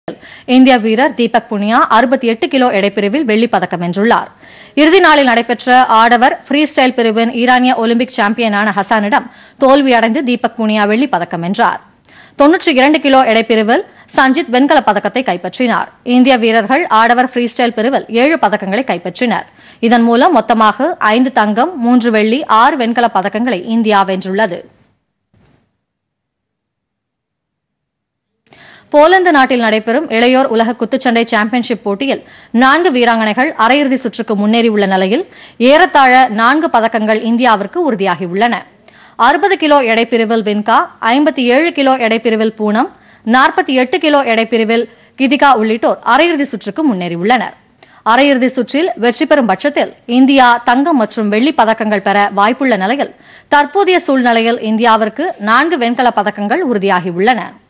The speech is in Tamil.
இந்திய வீரர் தீபக் புனியா அறுபத்தி எட்டு கிலோ எடைப்பிரிவில் வெள்ளிப் பதக்கம் வென்றுள்ளார் இறுதி நாளில் நடைபெற்ற ஆடவர் ஃப்ரீ ஸ்டைல் பிரிவின் ஈரானிய ஒலிம்பிக் சாம்பியனான ஹசானிடம் தோல்வியடைந்து தீபக் புனியா வெள்ளிப் பதக்கம் வென்றார் தொன்னூற்றி இரண்டு கிலோ எடைப்பிரிவில் சஞ்சித் வெண்கலப் பதக்கத்தை கைப்பற்றினார் இந்திய வீரர்கள் ஆடவர் ஃப்ரீ ஸ்டைல் பிரிவில் ஏழு பதக்கங்களை கைப்பற்றினர் இதன் மூலம் மொத்தமாக ஐந்து தங்கம் மூன்று வெள்ளி ஆறு வெண்கலப் பதக்கங்களை இந்தியா வென்றுள்ளது போலந்து நாட்டில் நடைபெறும் இளையோர் உலக குத்துச்சண்டை சாம்பியன்ஷிப் போட்டியில் நான்கு வீராங்கனைகள் அரையிறுதி சுற்றுக்கு முன்னேறியுள்ள நிலையில் ஏறத்தாழ நான்கு பதக்கங்கள் இந்தியாவிற்கு உறுதியாகியுள்ளன அறுபது கிலோ எடைப்பிரிவில் வின்கா ஐம்பத்தி ஏழு கிலோ எடைப்பிரிவில் பூனம் நாற்பத்தி எட்டு கிலோ எடைப்பிரிவில் கிதிகா உள்ளிட்டோர் அரையிறுதி சுற்றுக்கு முன்னேறியுள்ளனர் அரையிறுதி சுற்றில் வெற்றி பெறும் பட்சத்தில் இந்தியா தங்கம் மற்றும் வெள்ளி பதக்கங்கள் பெற வாய்ப்புள்ள நிலையில் தற்போதைய சூழ்நிலையில் இந்தியாவிற்கு நான்கு வெண்கலப் பதக்கங்கள் உறுதியாகியுள்ளன